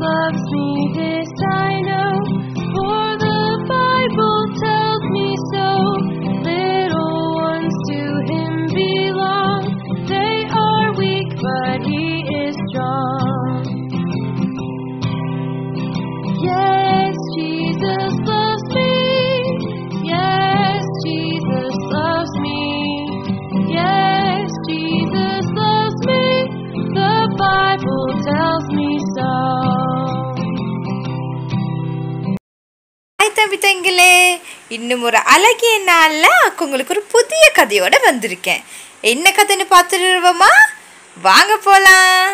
loves me, this I know, for the Bible tells me so. Little ones to him belong. They are weak, but he is strong. Yes, Jesus loves me. Yes, Jesus loves me. Yes, Jesus loves me. The Bible tells me so. Hi தம்பி தங்கிலே இன்னும் ஒரு அழகிய நாளில் உங்களுக்கு ஒரு புதிய கதையோட வந்திருக்கேன் என்ன கதைன்னு பார்த்துருவோமா வாங்க போகலாம்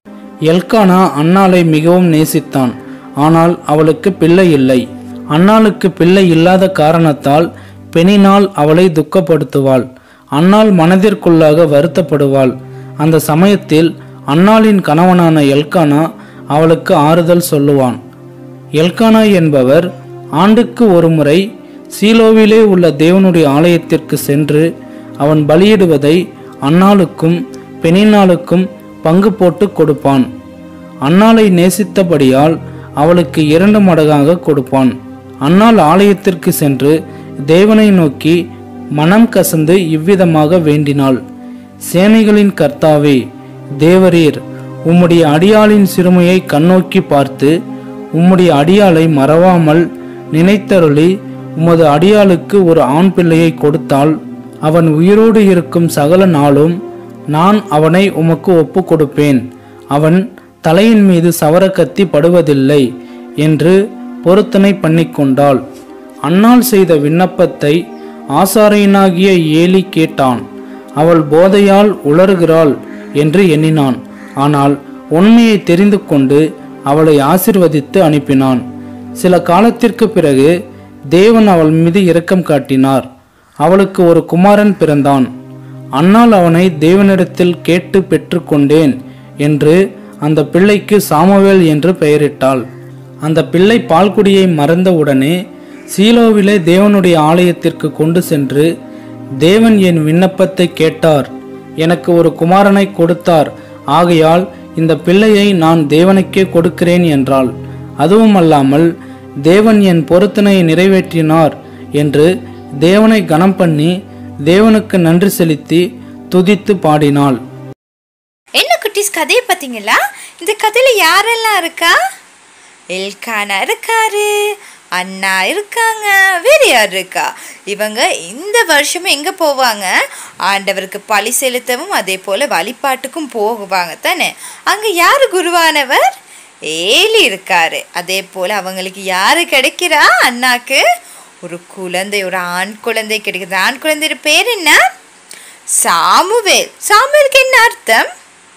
எல்கானா அன்னாளை மிகவும் நேசித்தான் ஆனால் அவளுக்கு பிள்ளை இல்லை அன்னாளுக்கு பிள்ளை இல்லாத காரணத்தால் பெணினால் அவளை துக்கப்படுத்துவாள் அன்னாள் மனதிற்குள்ளாக வருத்தப்படுவாள் அந்த சமயத்தில் அன்னாளின் கணவனான எல்கானா அவளுக்கு ஆறுதல் சொல்லுவான் எல்கானா என்பவர் ஆண்டுக்கு ஒருமுறை சீலோவிலே உள்ள தேவனுடைய ஆலயத்திற்கு சென்று அவன் பலியிடுவதை அன்னாளுக்கும் பெனினாளுக்கும் பங்கு போட்டு கொடுப்பான் அன்னாளை நேசித்தபடியால் அவளுக்கு இரண்டு மடங்காக கொடுப்பான் அன்னாள் ஆலயத்திற்கு சென்று தேவனை நோக்கி மனம் கசந்து இவ்விதமாக வேண்டினாள் சேனைகளின் கர்த்தாவே தேவரீர் உம்முடைய அடியாளின் சிறுமையை கண்ணோக்கி பார்த்து உம்முடைய அடியாளை மறவாமல் நினைத்தருளி உமது அடியாளுக்கு ஒரு ஆண் பிள்ளையை கொடுத்தால் அவன் உயிரோடு இருக்கும் சகல நாளும் நான் அவனை உமக்கு ஒப்பு கொடுப்பேன் அவன் தலையின் மீது சவரக்கத்தி படுவதில்லை என்று பொருத்தனை பண்ணிக்கொண்டாள் அன்னாள் செய்த விண்ணப்பத்தை ஆசாரியனாகிய ஏலி கேட்டான் அவள் போதையால் உளறுகிறாள் என்று எண்ணினான் ஆனால் உண்மையை தெரிந்து கொண்டு அவளை ஆசிர்வதித்து அனுப்பினான் சில காலத்திற்கு பிறகு தேவன் அவள் மீது இரக்கம் காட்டினார் அவளுக்கு ஒரு குமாரன் பிறந்தான் அன்னாள் அவனை தேவனிடத்தில் கேட்டு பெற்றுக்கொண்டேன் என்று அந்த பிள்ளைக்கு சாமுவேல் என்று பெயரிட்டாள் அந்த பிள்ளை பால்குடியை மறந்தவுடனே சீலோவிலே தேவனுடைய ஆலயத்திற்கு கொண்டு சென்று தேவன் என் விண்ணப்பத்தை கேட்டார் எனக்கு ஒரு குமாரனை கொடுத்தார் ஆகையால் இந்த பிள்ளையை நான் தேவனுக்கே கொடுக்கிறேன் என்றாள் அதுவும் அல்லாமல் தேவன் என் பொருத்தனையை நிறைவேற்றினார் என்று தேவனை கனம் பண்ணி தேவனுக்கு நன்றி செலுத்தி துதித்து பாடினாள் என்ன குட்டீஸ் கதையை பார்த்தீங்களா இந்த கதையில் யாரெல்லாம் இருக்கா எல்கானா இருக்காரு அண்ணா இருக்காங்க வேறு யார் இருக்கா இவங்க இந்த வருஷமும் எங்கே போவாங்க ஆண்டவருக்கு பழி செலுத்தவும் அதே போல் வழிபாட்டுக்கும் போகுவாங்க தானே அங்கே யார் குருவானவர் ஏலி இருக்காரு அதே போல் அவங்களுக்கு யார் கிடைக்கிறா அண்ணாக்கு ஒரு குழந்தை ஒரு ஆண் குழந்தை கிடைக்குது ஆண் குழந்தையோட பேர் என்ன சாமுவேல் சாமுவேலுக்கு என்ன அர்த்தம்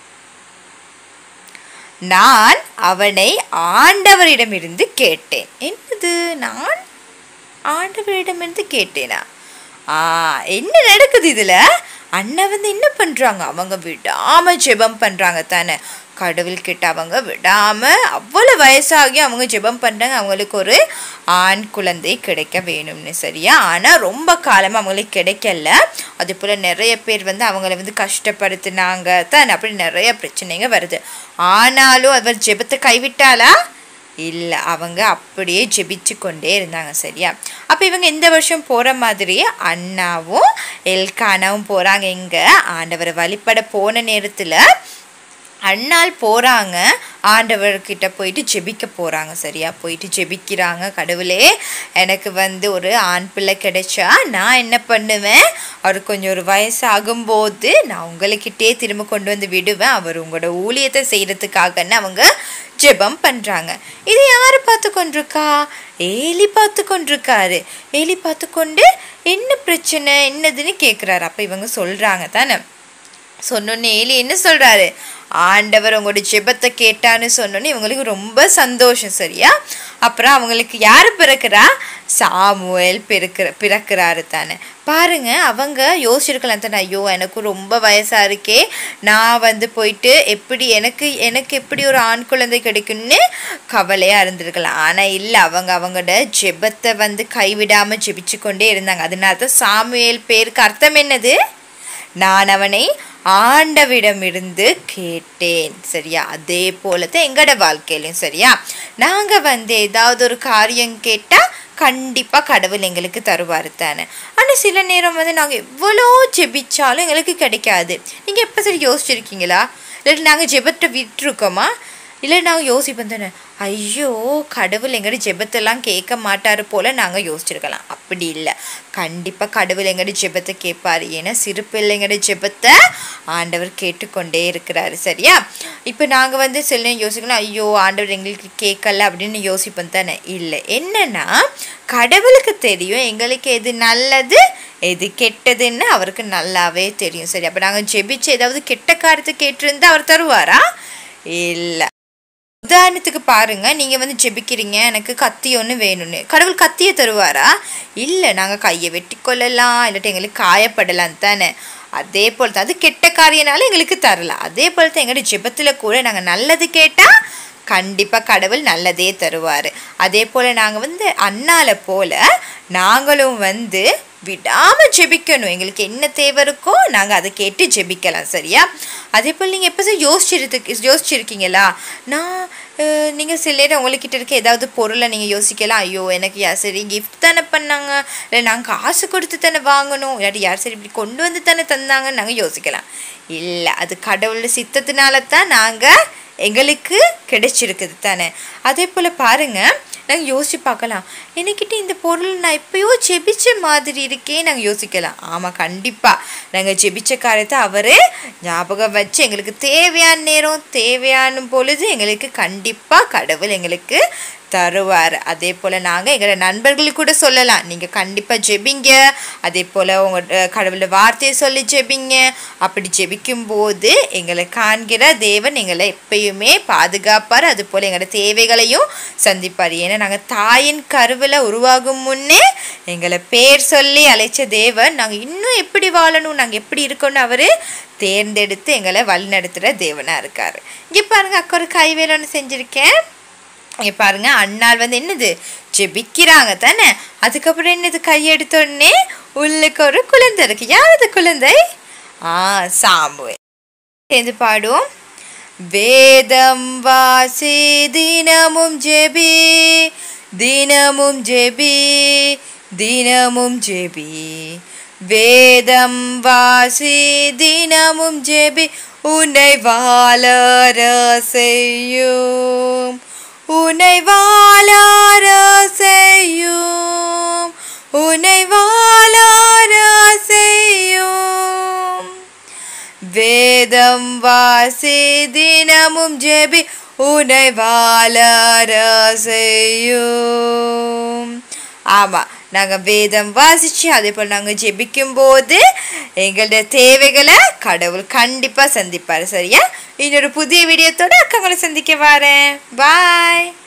நான் அவனை ஆண்டவரிடமிருந்து கேட்டேன் என்னது நான் ஆண்டவரிடமிருந்து கேட்டேனா ஆ என்ன நடக்குது இதில் அண்ணன் வந்து என்ன பண்ணுறாங்க அவங்க விடாமல் ஜெபம் பண்ணுறாங்க தானே கடவுள்கிட்ட அவங்க விடாமல் அவ்வளோ வயசாகி அவங்க ஜெபம் பண்ணுறாங்க அவங்களுக்கு ஒரு ஆண் குழந்தை கிடைக்க வேணும்னு சரியா ஆனால் ரொம்ப காலமாக அவங்களுக்கு கிடைக்கல அதே போல் நிறைய பேர் வந்து அவங்கள வந்து கஷ்டப்படுத்தினாங்க தான் அப்படி நிறைய பிரச்சனைங்க வருது ஆனாலும் அவர் ஜெபத்தை கைவிட்டாளா இல்லை அவங்க அப்படியே ஜெபிச்சு கொண்டே இருந்தாங்க சரியா அப்போ இவங்க இந்த வருஷம் போகிற மாதிரி அண்ணாவும் எல்கானாவும் போகிறாங்க எங்கே ஆண்டவரை வழிபட போன நேரத்தில் அண்ணால் போகிறாங்க ஆண்டவர்கிட்ட போயிட்டு ஜெபிக்க போகிறாங்க சரியா போயிட்டு ஜெபிக்கிறாங்க கடவுளே எனக்கு வந்து ஒரு ஆண் பிள்ளை கிடைச்சா நான் என்ன பண்ணுவேன் அவர் கொஞ்சம் ஒரு வயசு ஆகும்போது நான் உங்களுக்கிட்டே திரும்ப கொண்டு வந்து விடுவேன் அவர் உங்களோட ஊழியத்தை செய்கிறதுக்காகன்னு அவங்க ஜெபம் பண்ணுறாங்க இது யார் பார்த்து கொண்டிருக்கா ஏலி பார்த்து கொண்டிருக்காரு ஏலி பார்த்து கொண்டு என்ன பிரச்சனை என்னதுன்னு கேட்குறாரு அப்போ இவங்க சொல்கிறாங்க தானே சொன்னோன்னே ஏலி என்ன சொல்கிறாரு ஆண்டவர் உங்களோட ஜெபத்தை கேட்டான்னு சொன்னோன்னே இவங்களுக்கு ரொம்ப சந்தோஷம் சரியா அப்புறம் அவங்களுக்கு யார் பிறக்கிறா சாமுவேல் பிறக்கிற பிறக்கிறாரு தானே பாருங்க அவங்க யோசிச்சிருக்கலாம் தானே ஐயோ எனக்கு ரொம்ப வயசாக இருக்கே நான் வந்து போயிட்டு எப்படி எனக்கு எனக்கு எப்படி ஒரு ஆண் குழந்தை கிடைக்கும்னு கவலையாக இருந்திருக்கலாம் ஆனால் இல்லை அவங்க அவங்களோட ஜெபத்தை வந்து கைவிடாமல் ஜெபிச்சு கொண்டே இருந்தாங்க அதனால தான் சாமுவேல் பேருக்கு அர்த்தம் என்னது நான் அவனை ஆண்டவிடமிருந்து கேட்டேன் சரியா அதே போல தான் எங்களோட வாழ்க்கையிலும் சரியா நாங்கள் வந்து ஏதாவது ஒரு காரியம் கேட்டால் கண்டிப்பாக கடவுள் எங்களுக்கு தருவார் தானே ஆனால் சில நேரம் வந்து நாங்கள் எவ்வளோ ஜெபிச்சாலும் எங்களுக்கு கிடைக்காது நீங்கள் எப்போ சரி யோசிச்சிருக்கீங்களா இல்லாட்டி நாங்கள் ஜெபத்தை விட்டுருக்கோமா இல்லை நாங்கள் யோசிப்போம் தானே ஐயோ கடவுள் எங்கட ஜெபத்தெல்லாம் கேட்க மாட்டார் போல் நாங்கள் யோசிச்சிருக்கலாம் அப்படி இல்லை கண்டிப்பாக கடவுள் எங்கட ஜெபத்தை கேட்பார் ஏன்னா சிறு பிள்ளைங்கட ஜெபத்தை ஆண்டவர் கேட்டுக்கொண்டே இருக்கிறாரு சரியா இப்போ நாங்கள் வந்து சில நேரம் யோசிக்கலாம் ஐயோ ஆண்டவர் எங்களுக்கு கேட்கல அப்படின்னு யோசிப்போம் தானே இல்லை என்னன்னா கடவுளுக்கு தெரியும் எங்களுக்கு எது நல்லது எது கெட்டதுன்னு அவருக்கு நல்லாவே தெரியும் சரி அப்போ நாங்கள் ஜெபிச்சு ஏதாவது கெட்ட காரியத்தை கேட்டிருந்தா அவர் தருவாரா இல்லை உதாரணத்துக்கு பாருங்க நீங்க வந்து ஜெபிக்கிறீங்க எனக்கு கத்தி ஒன்று வேணும்னு கடவுள் கத்தியை தருவாரா இல்லை நாங்கள் கையை வெட்டி கொள்ளலாம் இல்லாட்டி எங்களுக்கு காயப்படலாம் தானே அதே போல் தான் அது கெட்ட காரியனால எங்களுக்கு தரலாம் அதே போல் தான் எங்களோட ஜெபத்தில் கூட நாங்கள் நல்லது கேட்டால் கண்டிப்பாக கடவுள் நல்லதே தருவார் அதே போல் நாங்கள் வந்து அண்ணால போல் நாங்களும் வந்து விடாமல் ஜெபிக்கணும் எங்களுக்கு என்ன தேவை இருக்கோ நாங்கள் அதை கேட்டு ஜெபிக்கலாம் சரியா அதே போல் நீங்கள் எப்போ யோசிச்சிருக்கு யோசிச்சிருக்கீங்களா நான் நீங்கள் சில நேரம் உங்கள்கிட்ட இருக்க ஏதாவது பொருளை நீங்கள் யோசிக்கலாம் ஐயோ எனக்கு யார் சரி கிஃப்ட் தானே பண்ணாங்க இல்லை நாங்கள் காசு கொடுத்து தானே வாங்கணும் இல்லாட்டி யார் சரி இப்படி கொண்டு வந்து தானே தந்தாங்கன்னு நாங்கள் யோசிக்கலாம் இல்லை அது கடவுளோட சித்தத்தினால தான் நாங்கள் எங்களுக்கு கிடைச்சிருக்குது தானே அதே போல் பாருங்கள் நாங்கள் யோசிச்சு பார்க்கலாம் என்கிட்ட இந்த பொருள் நான் எப்பயோ ஜெபிச்ச மாதிரி இருக்கே நாங்கள் யோசிக்கலாம் ஆமாம் கண்டிப்பாக நாங்கள் ஜெபிச்ச காரியத்தை அவர் ஞாபகம் வச்சு எங்களுக்கு தேவையான நேரம் தேவையான பொழுது எங்களுக்கு கண்டிப்பாக கடவுள் எங்களுக்கு தருவார் அதே போல் நாங்கள் எங்களோட நண்பர்களுக்கு கூட சொல்லலாம் நீங்கள் கண்டிப்பாக ஜெபிங்க அதே போல் உங்கள் கடவுளோட வார்த்தையை சொல்லி ஜெபிங்க அப்படி ஜெபிக்கும் போது எங்களை காண்கிற தேவன் எங்களை எப்பயுமே பாதுகாப்பார் அது போல் எங்களோட தேவைகளையும் சந்திப்பார் ஏன்னா நாங்கள் தாயின் கருவில் உருவாகும் முன்னே எங்களை பேர் சொல்லி அழைச்ச தேவன் நாங்கள் இன்னும் எப்படி வாழணும் நாங்கள் எப்படி இருக்கணும்னு அவர் தேர்ந்தெடுத்து எங்களை வழிநடத்துகிற தேவனாக இருக்கார் இங்கே பாருங்கள் அக்கா ஒரு கைவேலை ஒன்று செஞ்சுருக்கேன் இங்கே பாருங்க அண்ணால் வந்து என்னது ஜெபிக்கிறாங்க தானே அதுக்கப்புறம் என்னது கையெடுத்த உடனே உள்ளுக்கு ஒரு குழந்தை இருக்கு யார் அது குழந்தை ஆ சாம்பு சேர்ந்து பாடுவோம் வேதம் வாசி தினமும் ஜெபி தினமும் ஜெபி தினமும் ஜெபி வேதம் வாசி தினமும் ஜெபி உன்னை வாழற செய்யும் உன்னை வாழார செய்யும் உன்னை வாழார செய்யும் வேதம் வாசி தினமும் ஜெபி உன்னை வாழார செய்யும் ஆமாம் நாங்கள் வேதம் வாசித்து அதே போல் நாங்கள் ஜெபிக்கும் போது எங்களோட தேவைகளை கடவுள் கண்டிப்பாக சந்திப்பார் சரியா இன்னொரு புதிய வீடியோத்தோட அக்காங்களை சந்திக்க வரேன் பாய்